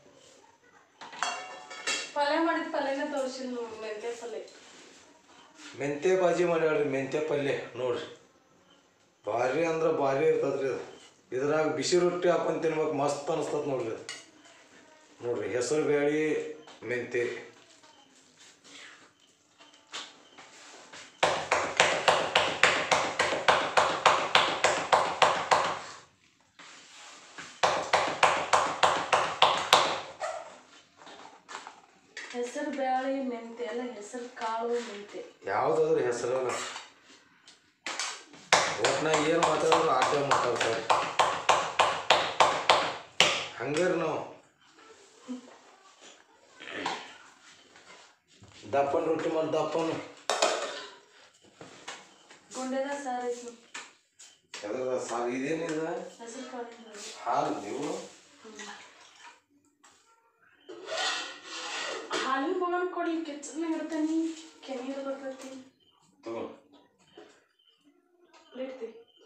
ಪಲ್ಯ ಮಾಡಿದ ಪಲ್ಯನ ತೋರಿಸಿಲ್ಲ ನೋಡಿ ಮೆಂತ್ಯ ಪಲ್ಯ ಮೆಂತ್ಯ ಭಾಜಿ ಮಾಡ್ಯಾಳ್ರಿ ಮೆಂತ್ಯ ಪಲ್ಯ ನೋಡ್ರಿ ಭಾರಿ ಅಂದ್ರೆ ಭಾರಿ ಇರ್ತದ್ರಿ ಅದು ಇದ್ರಾಗ ಬಿಸಿ ರೊಟ್ಟಿ ಹಾಕೊಂಡ್ ತಿನ್ಬೇಕು ಮಸ್ತ್ ಅನಿಸ್ತದ ನೋಡ್ರಿ ಅದು ನೋಡ್ರಿ ಹೆಸರು ಬೇಳೆ ಮೆಂತ್ಯ ಹೆಸರು ಬೇಳೆ ಮೆಂತ್ಯ ಎಲ್ಲ ಹೆಸರು ಕಾಳು ಮೆಂತ್ಯ ಯಾವ್ದಾದ್ರು ಹೆಸರಲ್ಲ ಒಟ್ನಾಗ ಏನು ಮಾತಾಡಿದ್ರು ಆಟ ಮಾತಾಡ್ತಾರೆ ಹಂಗಾರ ನಾವು ದಪ್ಪನ ರೊಟ್ಟಿ ಮಾಡಿ ದಪ್ಪನ ಗುಂಡೆದ ಸಾರು ಐತಿ ಯಾವ್ದಾರ ಸಾರು ಇದೇನಿದ ಹೆಸರು ಕಾಳು ಹಾಲು ನೀವು ಹಾಲಿನ ಮಗನ ಕೊಡ್ಲಿ ಕಿಚನ್ ಇರ್ತಾನೆ ಕೆನೀರು ಬರ್ತೈತಿ ತಗೋ ಇಡ್ತಿ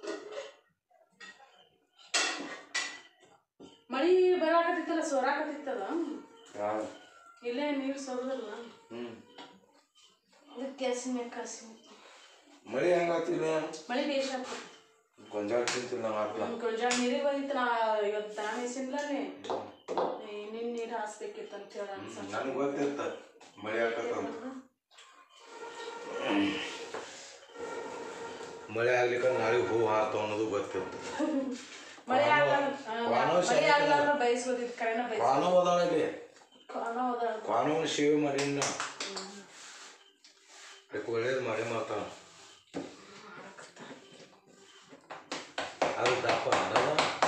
ಮಳಿ ಬರಾಕತ್ತಿತ್ತಲ್ಲ ಸೋರಾಕತ್ತಿತ್ತದ ಹಾಂ ಇಲ್ಲೇ ನೀರು ಸೋರದಲ್ಲ ಹ್ಞೂ ಅದಕ್ಕೆ ಗ್ಯಾಸಿನ ಮ್ಯಾಗ ಕಾಸಿ ಮಳೆ ಹೆಂಗಾತಿಲ್ಲ ಮಳಿ ಬೇಷ ಆಗ್ತದೆ ಗೊಂಜಾಳ ತಿಂತಿಲ್ಲ ಹಾಕ್ಲ ಗೊಂಜಾಳ ನೀರಿಗೆ ಬಂದಿತ್ತು ನಾ ಇವತ್ತು ದನ ಮೇಸಿನ್ಲೇ ನಿನ್ನ ನೀರು ಹಾಸ್ಬೇಕಿತ್ತು ಅಂತ ಹೇಳಿ ಅನ್ಸ ನನಗೆ ಗೊತ್ತಿರ್ತ ಮಳೆ ಹಾಕತ್ತಂತ ಮಳೆ ಆಗ್ಲಿಕ್ಕ ನಾಳೆ ಹೂ ಹಾರ್ತಾವ ಅನ್ನೋದು ಗೊತ್ತಿರ್ತ ಮಳೆ ಆಗ್ಲಾರ ಕ್ವಾನೋ ಮಳೆ ಆಗ್ಲಾರ ಬಯಸ್ಬೋದಿತ್ತು ಕರೆನ ಬಯಸ್ ಕ್ವಾನೋ ಅದಾಳಲ್ಲಿ ಕಾಣ ಹೋದ ಕ್ವಾನೋನ ಸೇವೆ ಮಾಡಿನ ಅದಕ್ಕೆ ಒಳ್ಳೇದು ಮಾಡಿ ಮಾಡ್ತಾವ ಅದು ದಪ್ಪ ಅದಲ್ಲ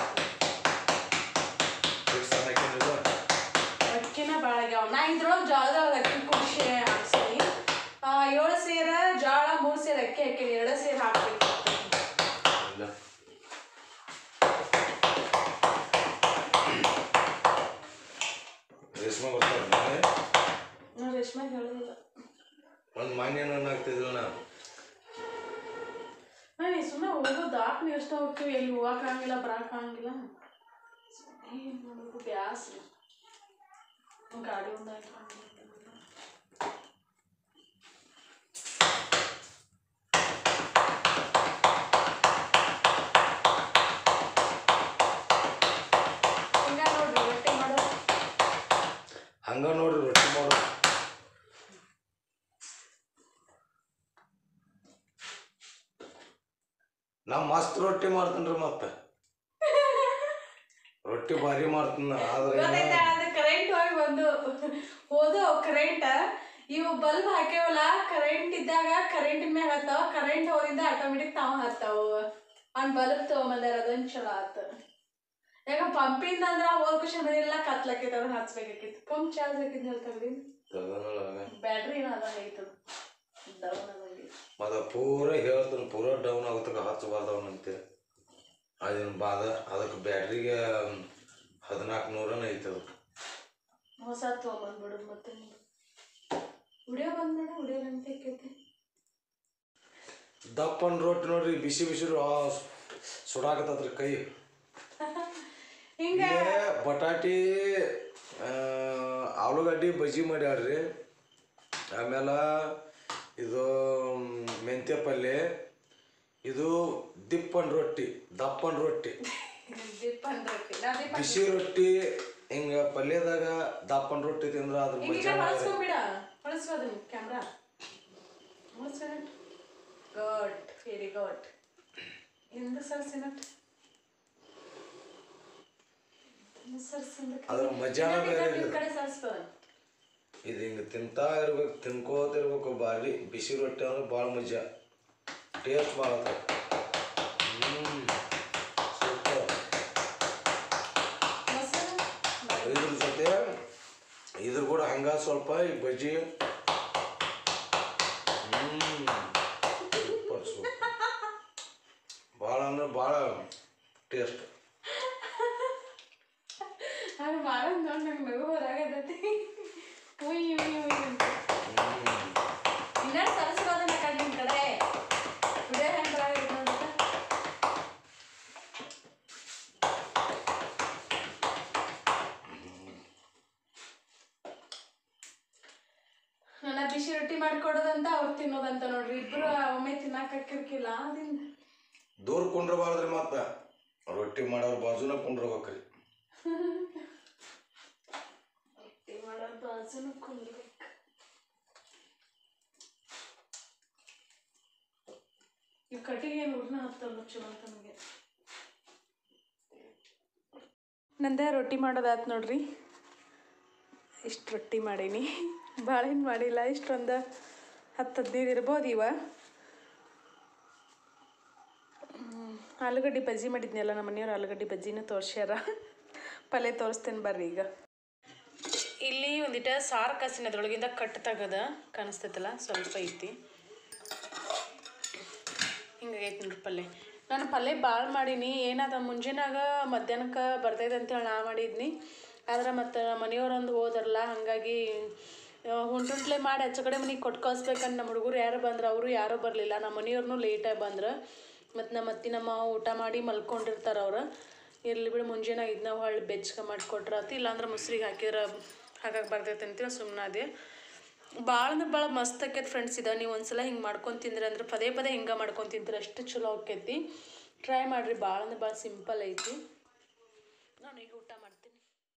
ಫಿಕ್ಸ್ ಅನ್ನಕ್ಕಿಲ್ಲ ಅಕ್ಕಿನ ಭಾಳ ಆಗ್ಯಾವ ನಾ ಇದ್ರೊಳಗೆ ಜೋಳದಾಗ ಅಕ್ಕಿ ಕುಡಿಸಿ ಹಾಕ್ಸೀನಿ ಆ, ಏಳು ಸೇರ ಜೋಳ ಮೂರು ಸೇರ ಅಕ್ಕಿ ಹಾಕೀನಿ ಎರಡು ಸೇರ ಹಾಕ್ಬೇಕು ಇಲ್ಲ ರೇಷ್ಮೆ ಬರ್ತಾರೆ ನಾಳೆ ನಾ ರೇಷ್ಮೆ ಹೇಳೋದಿಲ್ಲ ಒಂದು ಮಾನ್ಯ ನನ್ನ ಆಗ್ತಿದ್ರು ನಾ ನಾನು ಸುಮ್ಮನೆ ಹೋಗೋದು ದಾಟ್ನಿ ಎಷ್ಟು ಹೋಗ್ತೀವಿ ಎಲ್ಲಿ ಹೋಗಕ್ಕಾಗಿಲ್ಲ ಬರೋಕ್ಕಾಗಿಲ್ಲ ಸುಮ್ಮನೆ ಮಾಡೋದು ಬ್ಯಾಸ್ರಿ ಗಾಡಿ ಒಂದಾಯ್ತು ಹಿಂಗ ನೋಡ್ರಿ ರೊಟ್ಟಿ ಮಾಡೋದು ಹಂಗ ನೋಡ್ರಿ ರೊಟ್ಟಿ ಮಾಡು ನಾ ಮಸ್ತ್ ರೊಟ್ಟಿ ಮಾಡ್ತೀನಿ ಮತ್ತೆ ರೊಟ್ಟಿ ಭಾರಿ ಮಾಡ್ತೀನಿ ಆದ್ರೆ ಗೊತ್ತೈತಾ ಅದು ಕರೆಂಟ್ ಹೋಗಿ ಬಂದು ಹೋದು ಕರೆಂಟ್ ಇವು ಬಲ್ಬ್ ಹಾಕ್ಯಾವಲ್ಲ ಕರೆಂಟ್ ಇದ್ದಾಗ ಕರೆಂಟ್ ಮ್ಯಾಗ ಹತ್ತಾವ ಕರೆಂಟ್ ಹೋದಿಂದ ಆಟೋಮೆಟಿಕ್ ತಾವ ಹತ್ತಾವ ಅವ್ನ್ ಬಲ್ಬ್ ತಗೊಂಬಂದಾರ ಅದೊಂದ್ ಚಲೋ ಆತ ಯಾಕ ಪಂಪಿಂದ ಅಂದ್ರ ಹೋದ ಖುಷಿ ಮನೆಯೆಲ್ಲ ಕತ್ಲಕ್ಕೈತೆ ಅದನ್ನ ಹಚ್ಬೇಕಾಕಿತ್ತು ಪಂಪ್ ಚಾರ್ಜ್ ಹಾಕಿದ್ನಿ ಅಂತ ಬ್ಯಾಟ್ರಿ ಏನೋ ಅದ ಐತದ ಡೌನ್ ಅದಂಗೆ ಮತ್ತ ಪೂರ ಹೇಳ್ತಾನೆ ಪೂರ ಡೌನ್ ಆಗತ್ತಕ ಹಚ್ಚಬಾರ್ದವನಂತೆ ಅದನ್ನ ಬಾದ ಅದಕ್ಕೆ ಬ್ಯಾಟ್ರಿಗೆ ಹದಿನಾಲ್ಕು ನೂರನ ಐತದ ಹೊಸ ತೊಗೊಂಬಂದ್ಬಿಡುದು ಮತ್ತೆ ವಿಡಿಯೋ ಬಂದ್ಬೇಡ ವಿಡಿಯೋ ಅಂತ ಆಕೈತಿ ದಪ್ಪನ ರೊಟ್ಟಿ ನೋಡ್ರಿ ಬಿಸಿ ಬಿಸಿ ರೊ- ಆ, ಸುಡಾಕತ್ತದ್ರಿ ಕೈ ಹಿಂಗ ಇಲ್ಲೇ ಬಟಾಟಿ ಆ, ಆಲೂಗಡ್ಡಿ ಬಜ್ಜಿ ಮಾಡ್ಯಾರ್ರಿ ಆಮೇಲೆ ಇದು ಮ್, ಮೆಂತ್ಯ ಪಲ್ಯ ಇದು ದಿಪ್ಪನ್ ರೊಟ್ಟಿ ದಪ್ಪನ್ ರೊಟ್ಟಿ ದೀಪನ್ ರೊಟ್ಟಿ ನಾ ದೀಪ ಬಿಸಿ ರೊಟ್ಟಿ ಹಿಂಗ ಪಲ್ಯದಾಗ ದಪ್ಪನ್ ರೊಟ್ಟಿ ತಿಂದ್ರ ಅದ್ರ ಮಜಾ ಹೊಳಸ್ಕೊಂಬಿಡ ಹೊಳಸ್ಕೋದು ಕ್ಯಾಮ್ರಾ ಗುಡ್ ವೆರಿ ಗುಡ್ ಎಂದು ಸರ್ಸಿನಟ್ ಸರ್ಸಿಂದ ಅದ್ರ ಮಜಾನ ಬೇರೆ ಇಲ್ಲ ಕಡೆ ಸರ್ಸ್ಕೋ ಇದು ಹಿಂಗ ತಿಂತಾ ಇರ್ಬೇಕು ತಿನ್ಕೋತ ಇರ್ಬೇಕು ಭಾರಿ ಬಿಸಿ ರೊಟ್ಟಿ ಅಂದ್ರೆ ಭಾಳ ಮಜಾ ಟೇಸ್ಟ್ ಭಾಳ ಅದ ಹ್ಮ್ ಸೂಪರ್ ಮೊಸರು ಇದ್ರ ಜೊತೆ ಇದ್ರ ಕೂಡ ಹಂಗ ಸ್ವಲ್ಪ ಈ ಬಜ್ಜಿ ಹ್ಮ್ ಸೂಪರ್ ಸೂಪರ್ ಭಾಳ ಅಂದ್ರೆ ಭಾಳ ಟೇಸ್ಟ್ ಅದು ಮಾಡೋದು ನೋಡಿ ನಂಗೆ ನಗು ಹೊರಾಗತೈತಿ ಉಯ್ ಉಯ್ ಉಯ್ ಅಂತ ಇನ್ನೇನು ಸರ್ಸ್ಕೋದನ್ನ ಕಡೆ ನಿಮ್ಮ ಕಡೆ ವಿಡಿಯೋ ಹೆಂಗೆ ಬರಾಗೈತೆ ನೋಡ್ರಿ ನನ್ನ ಬಿಸಿ ರೊಟ್ಟಿ ಮಾಡಿಕೊಡೋದಂತ ಅವ್ರು ತಿನ್ನೋದಂತ ನೋಡ್ರಿ ಇಬ್ರು ಒಮ್ಮೆ ತಿನ್ನಕ್ಕೆ ಹಾಕಿರ್ಕಿಲ್ಲ ಅದಿಂದ ದೂರ ಕುಂಡ್ರಬಾರ್ದ್ರಿ ಮತ್ತ ರೊಟ್ಟಿ ಮಾಡೋರ್ ಬಾಜುನ ಕುಂಡ್ರಬೇಕ್ರಿ ರೊಟ್ಟಿ ಮಾಡೋ ಬಾಜುನು ಕುಂದ್ಬೇಕು ಈ ಕಟ್ಟಿಗೆ ಊರ್ನ ಹತ್ತಲ್ಲ ಚಲೋ ಅಂತ ನನಗೆ ನಂದೇ ರೊಟ್ಟಿ ಮಾಡೋದಾಯ್ತು ನೋಡ್ರಿ ಇಷ್ಟು ರೊಟ್ಟಿ ಮಾಡೀನಿ ಭಾಳ ಏನು ಮಾಡಿಲ್ಲ ಇಷ್ಟೊಂದು ಹತ್ತು ಹದಿನೈದು ಇರ್ಬೋದು ಇವ ಹ್ಮ್, ಆಲೂಗಡ್ಡೆ ಬಜ್ಜಿ ಮಾಡಿದ್ನಲ್ಲ ನಮ್ಮ ಮನೆಯವ್ರು ಆಲೂಗಡ್ಡೆ ಬಜ್ಜಿನೂ ತೋರ್ಸ್ಯಾರ ಪಲ್ಯ ತೋರಿಸ್ತೇನೆ ಬರ್ರಿ ಈಗ ಇಲ್ಲಿ ಒಂದಿಟ ಸಾರು ಕಸಿನ ಅದ್ರೊಳಗಿಂದ ಕಟ್ ತೆಗದ ಕಾಣಿಸ್ತೈತಲ್ಲ ಸ್ವಲ್ಪ ಐತಿ ಹಿಂಗಾಗೈತೆ ನೋಡ್ರಿ ಪಲ್ಯ ನಾನು ಪಲ್ಯ ಭಾಳ ಮಾಡೀನಿ ಏನದ ಮುಂಜಾನಾಗ ಮಧ್ಯಾಹ್ನಕ್ಕೆ ಬರ್ತೈತೆ ಅಂತೇಳಿ ನಾ ಮಾಡಿದ್ನಿ ಆದ್ರೆ ಮತ್ತು ಮನೆಯವ್ರೊಂದು ಹೋದ್ರಲ್ಲ ಹಾಗಾಗಿ ಹುಂಟುಂಟ್ಲೆ ಮಾಡಿ ಆಚೆ ಕಡೆ ಮನೆಗೆ ಕೊಟ್ಟು ಕಳ್ಸ್ಬೇಕಂತ ನಮ್ಮ ಹುಡುಗರು ಯಾರು ಬಂದ್ರೆ ಅವರು ಯಾರೂ ಬರಲಿಲ್ಲ ನಮ್ಮ ಮನೆಯವ್ರನ್ನೂ ಲೇಟಾಗಿ ಬಂದ್ರೆ ಮತ್ತು ನಮ್ಮ ಅತ್ತಿ ನಮ್ಮ ಮಾವ ಊಟ ಮಾಡಿ ಮಲ್ಕೊಂಡಿರ್ತಾರೆ ಅವ್ರು ಇರ್ಲಿ ಬಿಡು ಮುಂಜಾನೆ ಇದನ್ನ ಹೊಳ್ಳಿ ಬೆಚ್ಚಗೆ ಮಾಡಿಕೊಟ್ರೆ ಆತು ಇಲ್ಲಾಂದ್ರೆ ಮುಸ್ರಿಗೆ ಹಾಕಿದ್ರೆ ಹಾಗಾಗಿ ಬರ್ತೈತೆ ಅಂತೇಳಿ ಸುಮ್ಮನೆ ಅದೇ ಭಾಳ ಅಂದ್ರೆ ಭಾಳ ಮಸ್ತ್ ಆಕೈತೆ ಫ್ರೆಂಡ್ಸ್ ಇದೆ ನೀವು ಒಂದ್ಸಲ ಹಿಂಗೆ ಮಾಡ್ಕೊಂಡು ತಿಂದ್ರೆ ಅಂದ್ರೆ ಪದೇ ಪದೇ ಹಿಂಗೆ ಮಾಡ್ಕೊಂಡು ತಿಂದ್ರೆ ಅಷ್ಟು ಚಲೋ ಆಕೈತಿ ಟ್ರೈ ಮಾಡಿರಿ ಭಾಳ ಅಂದ್ರೆ ಭಾಳ ಸಿಂಪಲ್ ಐತಿ ನಾನು ಈಗ ಊಟ